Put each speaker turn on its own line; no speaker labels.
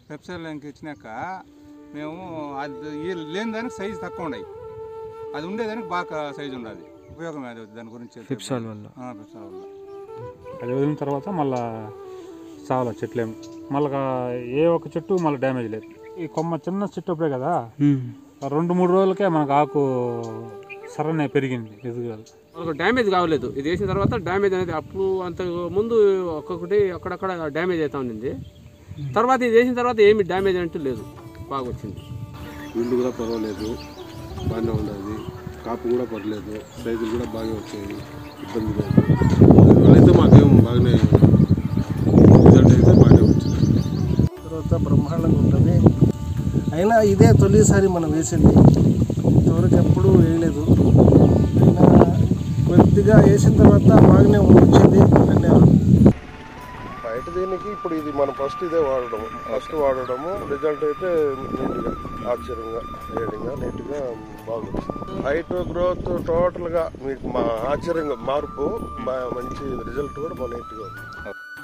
పెప్సర్ లైన్కి ఇచ్చినాక మేము అది ఈ లేని దానికి సైజు తక్కువ ఉన్నాయి అది ఉండేదానికి బాగా సైజు ఉండాలి ఉపయోగం అది దాని గురించి
ఫిప్సాల్ వల్ల
ఆ, పెప్సాల్ వల్ల
అది వదిలిన తర్వాత మళ్ళా చావాలి చెట్లేము మళ్ళీ ఏ ఒక్క చెట్టు మళ్ళీ డ్యామేజ్ లేదు ఈ కొమ్మ చిన్న చెట్టు అప్పుడే కదా ఆ రెండు మూడు రోజులకే మనకు ఆకు సరనే పెరిగింది ఎదుగుదల
వాళ్ళకు డ్యామేజ్ కావలేదు ఇది వేసిన తర్వాత డ్యామేజ్ అనేది అప్పుడు అంత ముందు ఒక్కొక్కటి అక్కడక్కడ డ్యామేజ్ అవుతా ఉండింది తర్వాత ఇది వేసిన తర్వాత ఏమి డ్యామేజ్ అంటూ లేదు బాగా వచ్చింది
ఇల్లు కూడా పర్వాలేదు బాగానే ఉన్నది కాపు కూడా పడలేదు సైజులు కూడా బాగా వచ్చాయి ఇబ్బంది లేదు దానివల్ల అయితే మాకేం బాగానే రిజల్ట్ అయితే బాగానే వచ్చింది
తర్వాత బ్రహ్మాండంగా ఉంటుంది అయినా ఇదే తొలిసారి మనం వేసింది ఇంతవరకు ఎప్పుడూ వేయలేదు అయినా కొద్దిగా వేసిన తర్వాత బాగానే వచ్చింది ధన్యవాదాలు బయట దీనికి ఇప్పుడు ఇది మనం ఫస్ట్ ఇదే వాడడము ఫస్ట్ వాడడము రిజల్ట్ అయితే నీట్గా ఆశ్చర్యంగా వేడిగా నీట్గా బాగుంది హైట్ గ్రోత్ టోటల్గా మీకు మా ఆశ్చర్యంగా మార్పు బా- మంచి రిజల్ట్ కూడా బాగా నీట్గా ఉంది